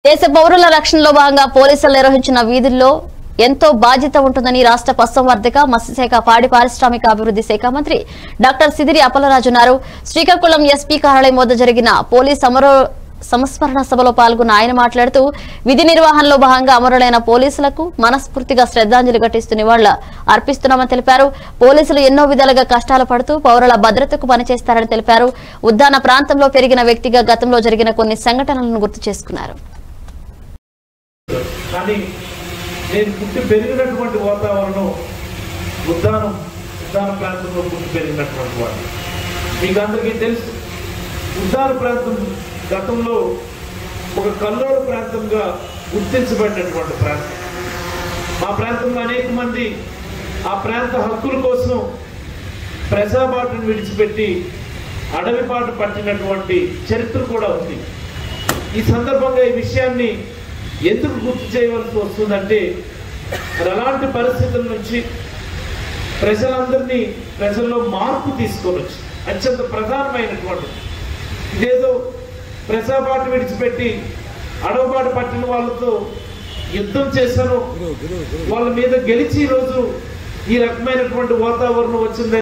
దేశ పౌరుల రక్షణలో భాగంగా పోలీసులు నిర్వహించిన వీధుల్లో ఎంతో బాధ్యత ఉంటుందని రాష్ట్ర పశుసంవర్ధక మత్స్యశాఖ పాడి పారిశ్రామిక అభివృద్ధి శాఖ మంత్రి డాక్టర్ సిదిరి అప్పలరాజు అన్నారు శ్రీకాకుళం ఎస్పీ కార్యాలయం వద్ద జరిగిన పోలీస్ అమరో సంస్మరణ సభలో పాల్గొన్న ఆయన మాట్లాడుతూ విధి నిర్వహణలో భాగంగా అమరులైన పోలీసులకు మనస్ఫూర్తిగా శ్రద్ధాంజలి ఘటిస్తూ నివాళుల అర్పిస్తున్నామని తెలిపారు పోలీసులు ఎన్నో విధాలుగా కష్టాలు పడుతూ పౌరుల భద్రతకు పనిచేస్తారని తెలిపారు ఉద్దాన ప్రాంతంలో పెరిగిన వ్యక్తిగా గతంలో జరిగిన కొన్ని సంఘటనలను గుర్తు చేసుకున్నారు కానీ నేను పుట్టి పెరిగినటువంటి వాతావరణం ఉద్దానం ఉద్దాన ప్రాంతంలో పుట్టి పెరిగినటువంటి వాడు మీకు అందరికీ తెలుసు ఉద్దాన ప్రాంతం గతంలో ఒక కల్లోల ప్రాంతంగా గుర్తించబడినటువంటి ప్రాంతం మా ప్రాంతంలో అనేక మంది ఆ ప్రాంత హక్కుల కోసం ప్రజాబాటును విడిచిపెట్టి అడవిపాటు పట్టినటువంటి చరిత్ర కూడా ఉంది ఈ సందర్భంగా ఈ విషయాన్ని ఎందుకు గుర్తు చేయవలసి వస్తుందంటే మరి అలాంటి పరిస్థితుల నుంచి ప్రజలందరినీ ప్రజల్లో మార్పు తీసుకొని వచ్చి అత్యంత ప్రధానమైనటువంటి ఇదేదో ప్రజాబాటు విడిచిపెట్టి అడవబాటు పట్టిన వాళ్ళతో యుద్ధం చేశాను వాళ్ళ మీద గెలిచి ఈరోజు ఈ రకమైనటువంటి వాతావరణం వచ్చిందని